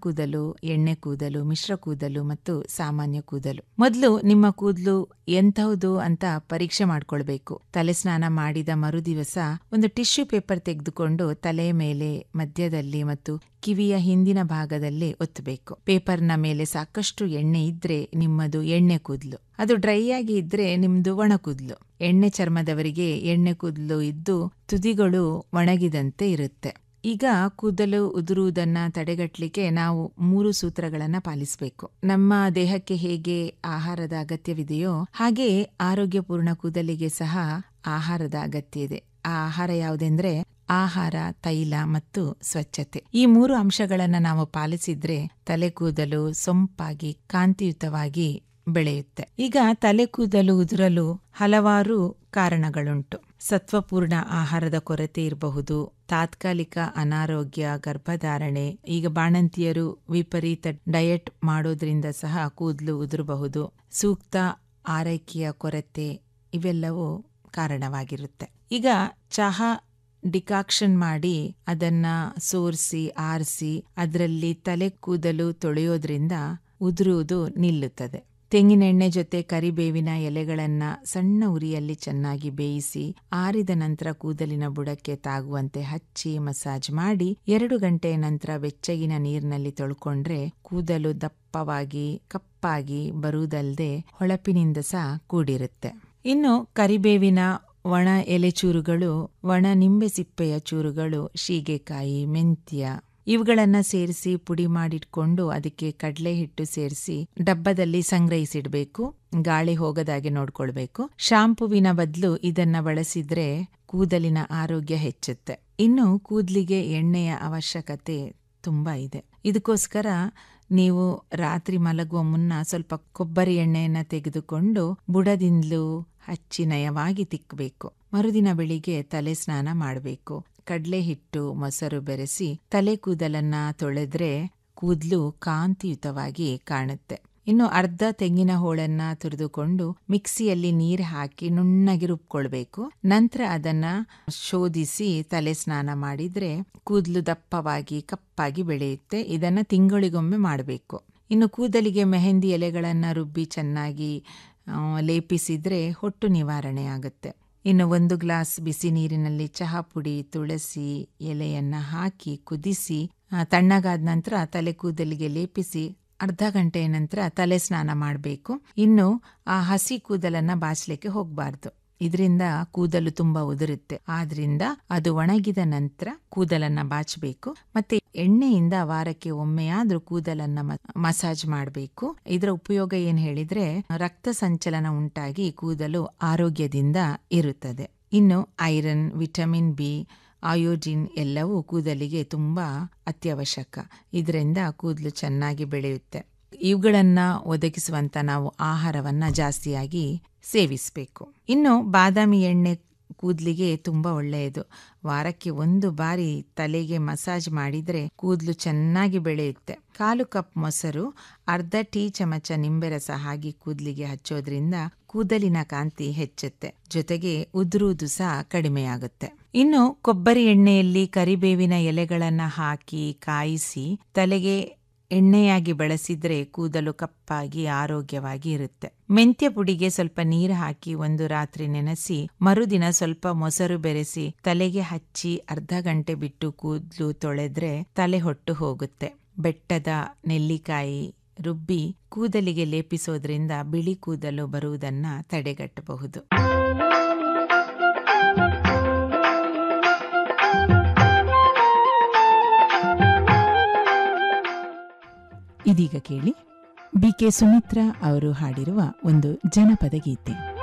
ಕೂದಲು ಎಣ್ಣೆ ಕೂದಲು ಮಿಶ್ರ ಕೂದಲು ಮತ್ತು ಸಾಮಾನ್ಯ ಕೂದಲು ಮೊದಲು ನಿಮ್ಮ ಕೂದಲು ಎಂತಹುದು ಅಂತ ಪರೀಕ್ಷೆ ಮಾಡ್ಕೊಳ್ಬೇಕು ತಲೆ ಸ್ನಾನ ಮಾಡಿದ ಮರುದಿವಸ ಒಂದು ಟಿಶ್ಯೂ ಪೇಪರ್ ತೆಗೆದುಕೊಂಡು ತಲೆಯ ಮೇಲೆ ಮಧ್ಯದಲ್ಲಿ ಮತ್ತು ಕಿವಿಯ ಹಿಂದಿನ ಭಾಗದಲ್ಲಿ ಒತ್ತಬೇಕು ಪೇಪರ್ನ ಮೇಲೆ ಸಾಕಷ್ಟು ಎಣ್ಣೆ ಇದ್ರೆ ನಿಮ್ಮದು ಎಣ್ಣೆ ಕೂದಲು ಅದು ಡ್ರೈ ಆಗಿ ಇದ್ರೆ ನಿಮ್ದು ಒಣ ಕೂದಲು ಎಣ್ಣೆ ಚರ್ಮದವರಿಗೆ ಎಣ್ಣೆ ಕೂದಲು ಇದ್ದು ತುದಿಗಳು ಒಣಗಿದಂತೆ ಇರುತ್ತೆ ಈಗ ಕೂದಲು ಉದುರುವುದನ್ನ ತಡೆಗಟ್ಟಲಿಕ್ಕೆ ನಾವು ಮೂರು ಸೂತ್ರಗಳನ್ನ ಪಾಲಿಸಬೇಕು ನಮ್ಮ ದೇಹಕ್ಕೆ ಹೇಗೆ ಆಹಾರದ ಅಗತ್ಯವಿದೆಯೋ ಹಾಗೆ ಆರೋಗ್ಯಪೂರ್ಣ ಕೂದಲಿಗೆ ಸಹ ಆಹಾರದ ಅಗತ್ಯ ಇದೆ ಆ ಆಹಾರ ಯಾವುದೆಂದ್ರೆ ಆಹಾರ ತೈಲ ಮತ್ತು ಸ್ವಚ್ಛತೆ ಈ ಮೂರು ಅಂಶಗಳನ್ನ ನಾವು ಪಾಲಿಸಿದ್ರೆ ತಲೆ ಕೂದಲು ಸೊಂಪಾಗಿ ಕಾಂತಿಯುತವಾಗಿ ಬೆಳೆಯುತ್ತೆ ಈಗ ತಲೆ ಕೂದಲು ಉದುರಲು ಹಲವಾರು ಕಾರಣಗಳುಂಟು ಸತ್ವಪೂರ್ಣ ಆಹಾರದ ಕೊರತೆ ಇರಬಹುದು ತಾತ್ಕಾಲಿಕ ಅನಾರೋಗ್ಯ ಗರ್ಭಧಾರಣೆ ಈಗ ಬಾಣಂತಿಯರು ವಿಪರೀತ ಡಯಟ್ ಮಾಡೋದ್ರಿಂದ ಸಹ ಕೂದಲು ಉದುರಬಹುದು ಸೂಕ್ತ ಆರೈಕೆಯ ಕೊರತೆ ಇವೆಲ್ಲವೂ ಕಾರಣವಾಗಿರುತ್ತೆ ಈಗ ಚಹಾ ಡಿಕಾಕ್ಷನ್ ಮಾಡಿ ಅದನ್ನ ಸೋರಿಸಿ ಆರಿಸಿ ಅದರಲ್ಲಿ ತಲೆ ಕೂದಲು ತೊಳೆಯೋದ್ರಿಂದ ಉದುರುವುದು ನಿಲ್ಲುತ್ತದೆ ತೆಂಗಿನೆಣ್ಣೆ ಜೊತೆ ಕರಿಬೇವಿನ ಎಲೆಗಳನ್ನ ಸಣ್ಣ ಉರಿಯಲ್ಲಿ ಚೆನ್ನಾಗಿ ಬೇಯಿಸಿ ಆರಿದ ನಂತರ ಕೂದಲಿನ ಬುಡಕ್ಕೆ ತಾಗುವಂತೆ ಹಚ್ಚಿ ಮಸಾಜ್ ಮಾಡಿ ಎರಡು ಗಂಟೆಯ ನಂತರ ಬೆಚ್ಚಗಿನ ನೀರಿನಲ್ಲಿ ತೊಳ್ಕೊಂಡ್ರೆ ಕೂದಲು ದಪ್ಪವಾಗಿ ಕಪ್ಪಾಗಿ ಬರುವುದಲ್ಲದೆ ಹೊಳಪಿನಿಂದ ಸಹ ಕೂಡಿರುತ್ತೆ ಇನ್ನು ಕರಿಬೇವಿನ ಒಣ ಎಲೆ ಚೂರುಗಳು ಒಣ ನಿಂಬೆ ಸಿಪ್ಪೆಯ ಚೂರುಗಳು ಶೀಗೆಕಾಯಿ ಮೆಂತ್ಯ ಇವುಗಳನ್ನ ಸೇರಿಸಿ ಪುಡಿ ಮಾಡಿಟ್ಕೊಂಡು ಅದಕ್ಕೆ ಕಡಲೆ ಹಿಟ್ಟು ಸೇರಿಸಿ ಡಬ್ಬದಲ್ಲಿ ಸಂಗ್ರಹಿಸಿಡ್ಬೇಕು ಗಾಳಿ ಹೋಗದಾಗೆ ನೋಡ್ಕೊಳ್ಬೇಕು ಶಾಂಪುವಿನ ಬದಲು ಇದನ್ನ ಬಳಸಿದ್ರೆ ಕೂದಲಿನ ಆರೋಗ್ಯ ಹೆಚ್ಚುತ್ತೆ ಇನ್ನು ಕೂದಲಿಗೆ ಎಣ್ಣೆಯ ಅವಶ್ಯಕತೆ ತುಂಬಾ ಇದೆ ಇದಕ್ಕೋಸ್ಕರ ನೀವು ರಾತ್ರಿ ಮಲಗುವ ಮುನ್ನ ಸ್ವಲ್ಪ ಕೊಬ್ಬರಿ ಎಣ್ಣೆಯನ್ನ ತೆಗೆದುಕೊಂಡು ಬುಡದಿಂದಲೂ ಹಚ್ಚಿ ನಯವಾಗಿ ತಿಕ್ಕಬೇಕು ಮರುದಿನ ಬೆಳಿಗ್ಗೆ ತಲೆ ಸ್ನಾನ ಮಾಡಬೇಕು ಕಡಲೆ ಹಿಟ್ಟು ಮೊಸರು ಬೆರೆಸಿ ತಲೆ ಕೂದಲನ್ನ ತೊಳೆದ್ರೆ ಕೂದಲು ಕಾಂತಿಯುತವಾಗಿ ಕಾಣುತ್ತೆ ಇನ್ನು ಅರ್ಧ ತೆಂಗಿನ ಹೋಳನ್ನ ತುರಿದುಕೊಂಡು ಮಿಕ್ಸಿಯಲ್ಲಿ ನೀರು ಹಾಕಿ ನುಣ್ಣಗೆ ರುಬ್ಕೊಳ್ಬೇಕು ನಂತರ ಅದನ್ನ ಶೋಧಿಸಿ ತಲೆ ಸ್ನಾನ ಮಾಡಿದ್ರೆ ಕೂದಲು ದಪ್ಪವಾಗಿ ಕಪ್ಪಾಗಿ ಬೆಳೆಯುತ್ತೆ ಇದನ್ನ ತಿಂಗಳಿಗೊಮ್ಮೆ ಮಾಡಬೇಕು ಇನ್ನು ಕೂದಲಿಗೆ ಮೆಹಂದಿ ಎಲೆಗಳನ್ನ ರುಬ್ಬಿ ಚೆನ್ನಾಗಿ ಲೇಪಿಸಿದ್ರೆ ಹೊಟ್ಟು ನಿವಾರಣೆ ಆಗುತ್ತೆ ಇನ್ನು ಒಂದು ಗ್ಲಾಸ್ ಬಿಸಿ ನೀರಿನಲ್ಲಿ ಚಹಾ ಪುಡಿ ತುಳಸಿ ಎಲೆಯನ್ನ ಹಾಕಿ ಕುದಿಸಿ ತಣ್ಣಗಾದ ನಂತರ ತಲೆ ಕೂದಲಿಗೆ ಲೇಪಿಸಿ ಅರ್ಧ ಗಂಟೆಯ ನಂತರ ತಲೆ ಸ್ನಾನ ಮಾಡಬೇಕು ಇನ್ನು ಆ ಹಸಿ ಕೂದಲನ್ನ ಬಾಚಲಿಕ್ಕೆ ಹೋಗಬಾರ್ದು ಇದರಿಂದ ಕೂದಲು ತುಂಬಾ ಉದುರುತ್ತೆ ಆದ್ರಿಂದ ಅದು ಒಣಗಿದ ನಂತರ ಕೂದಲನ್ನ ಬಾಚಬೇಕು ಮತ್ತೆ ಎಣ್ಣೆಯಿಂದ ವಾರಕ್ಕೆ ಒಮ್ಮೆಯಾದ್ರೂ ಕೂದಲನ್ನ ಮಸಾಜ್ ಮಾಡಬೇಕು ಇದರ ಉಪಯೋಗ ಏನ್ ಹೇಳಿದ್ರೆ ರಕ್ತ ಸಂಚಲನ ಉಂಟಾಗಿ ಕೂದಲು ಆರೋಗ್ಯದಿಂದ ಇರುತ್ತದೆ ಇನ್ನು ಐರನ್ ವಿಟಮಿನ್ ಬಿ ಆಯೋಡಿನ್ ಎಲ್ಲವೂ ಕೂದಲಿಗೆ ತುಂಬಾ ಅತ್ಯವಶ್ಯಕ ಇದರಿಂದ ಕೂದಲು ಚೆನ್ನಾಗಿ ಬೆಳೆಯುತ್ತೆ ಇವುಗಳನ್ನ ಒದಗಿಸುವಂತ ನಾವು ಆಹಾರವನ್ನ ಜಾಸ್ತಿಯಾಗಿ ಸೇವಿಸಬೇಕು ಇನ್ನು ಬಾದಾಮಿ ಎಣ್ಣೆ ಕೂದಲಿಗೆ ತುಂಬಾ ಒಳ್ಳೆಯದು ವಾರಕ್ಕೆ ಒಂದು ಬಾರಿ ತಲೆಗೆ ಮಸಾಜ್ ಮಾಡಿದ್ರೆ ಕೂದಲು ಚೆನ್ನಾಗಿ ಬೆಳೆಯುತ್ತೆ ಕಾಲು ಕಪ್ ಮೊಸರು ಅರ್ಧ ಟೀ ಚಮಚ ನಿಂಬೆ ರಸ ಹಾಕಿ ಕೂದಲಿಗೆ ಹಚ್ಚೋದ್ರಿಂದ ಕೂದಲಿನ ಕಾಂತಿ ಹೆಚ್ಚುತ್ತೆ ಜೊತೆಗೆ ಉದುರುವುದು ಸಹ ಕಡಿಮೆಯಾಗುತ್ತೆ ಇನ್ನು ಕೊಬ್ಬರಿ ಎಣ್ಣೆಯಲ್ಲಿ ಕರಿಬೇವಿನ ಎಲೆಗಳನ್ನ ಹಾಕಿ ಕಾಯಿಸಿ ತಲೆಗೆ ಎಣ್ಣೆಯಾಗಿ ಬಳಸಿದ್ರೆ ಕೂದಲು ಕಪ್ಪಾಗಿ ಆರೋಗ್ಯವಾಗಿ ಇರುತ್ತೆ ಮೆಂತ್ಯ ಪುಡಿಗೆ ಸ್ವಲ್ಪ ನೀರು ಹಾಕಿ ಒಂದು ರಾತ್ರಿ ನೆನೆಸಿ ಮರುದಿನ ಸ್ವಲ್ಪ ಮೊಸರು ಬೆರೆಸಿ ತಲೆಗೆ ಹಚ್ಚಿ ಅರ್ಧ ಗಂಟೆ ಬಿಟ್ಟು ಕೂದಲು ತೊಳೆದ್ರೆ ತಲೆ ಹೊಟ್ಟು ಹೋಗುತ್ತೆ ಬೆಟ್ಟದ ನೆಲ್ಲಿಕಾಯಿ ರುಬ್ಬಿ ಕೂದಲಿಗೆ ಲೇಪಿಸೋದ್ರಿಂದ ಬಿಳಿ ಕೂದಲು ಬರುವುದನ್ನ ತಡೆಗಟ್ಟಬಹುದು ಇದೀಗ ಕೇಳಿ ಬಿ ಕೆ ಸುಮಿತ್ರಾ ಅವರು ಹಾಡಿರುವ ಒಂದು ಜನಪದ ಗೀತೆ